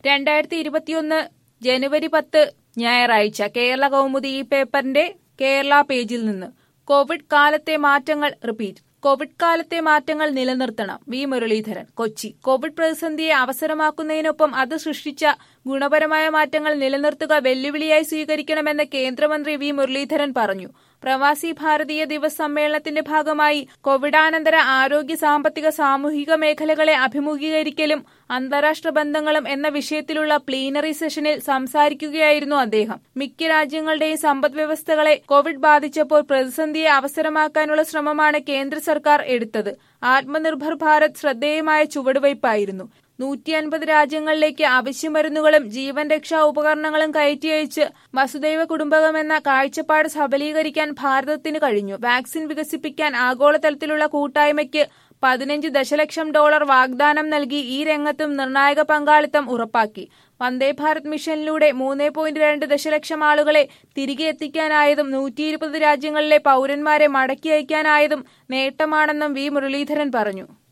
രണ്ടായിരത്തി ഇരുപത്തിയൊന്ന് ജനുവരി പത്ത് ഞായറാഴ്ച കേരള കൗമുദി ഈ പേപ്പറിന്റെ കേരള പേജിൽ നിന്ന് കോവിഡ് കാലത്തെ മാറ്റങ്ങൾ റിപ്പീറ്റ് കോവിഡ് കാലത്തെ മാറ്റങ്ങൾ നിലനിർത്തണം വി മുരളീധരൻ കൊച്ചി കോവിഡ് പ്രതിസന്ധിയെ അവസരമാക്കുന്നതിനൊപ്പം അത് സൃഷ്ടിച്ച ഗുണപരമായ മാറ്റങ്ങൾ നിലനിർത്തുക വെല്ലുവിളിയായി സ്വീകരിക്കണമെന്ന് കേന്ദ്രമന്ത്രി വി മുരളീധരൻ പറഞ്ഞു പ്രവാസി ഭാരതീയ ദിവസ് സമ്മേളനത്തിന്റെ ഭാഗമായി കോവിഡാനന്തര ആരോഗ്യ സാമ്പത്തിക സാമൂഹിക മേഖലകളെ അഭിമുഖീകരിക്കലും അന്താരാഷ്ട്ര ബന്ധങ്ങളും എന്ന വിഷയത്തിലുള്ള പ്ലീനറി സെഷനിൽ സംസാരിക്കുകയായിരുന്നു അദ്ദേഹം മിക്ക രാജ്യങ്ങളുടെയും സമ്പദ് വ്യവസ്ഥകളെ കോവിഡ് ബാധിച്ചപ്പോൾ പ്രതിസന്ധിയെ അവസരമാക്കാനുള്ള ശ്രമമാണ് കേന്ദ്ര സർക്കാർ എടുത്തത് ആത്മനിർഭർ ഭാരത് ശ്രദ്ധേയമായ ചുവടുവയ്പായിരുന്നു നൂറ്റി അൻപത് രാജ്യങ്ങളിലേക്ക് അവശ്യമരുന്നുകളും ജീവൻ രക്ഷാ ഉപകരണങ്ങളും കയറ്റി അയച്ച് വസുദൈവ കുടുംബകം എന്ന കാഴ്ചപ്പാട് സബലീകരിക്കാൻ ഭാരതത്തിന് കഴിഞ്ഞു വാക്സിൻ വികസിപ്പിക്കാൻ ആഗോളതലത്തിലുള്ള കൂട്ടായ്മയ്ക്ക് പതിനഞ്ച് ദശലക്ഷം ഡോളർ വാഗ്ദാനം നൽകി ഈ രംഗത്തും നിർണായക പങ്കാളിത്തം ഉറപ്പാക്കി വന്ദേ ഭാരത് മിഷനിലൂടെ മൂന്ന് പോയിന്റ് രണ്ട് ദശലക്ഷം ആളുകളെ തിരികെ എത്തിക്കാനായതും നൂറ്റി ഇരുപത് രാജ്യങ്ങളിലെ പൌരന്മാരെ മടക്കി അയക്കാനായതും നേട്ടമാണെന്നും വി മുരളീധരൻ പറഞ്ഞു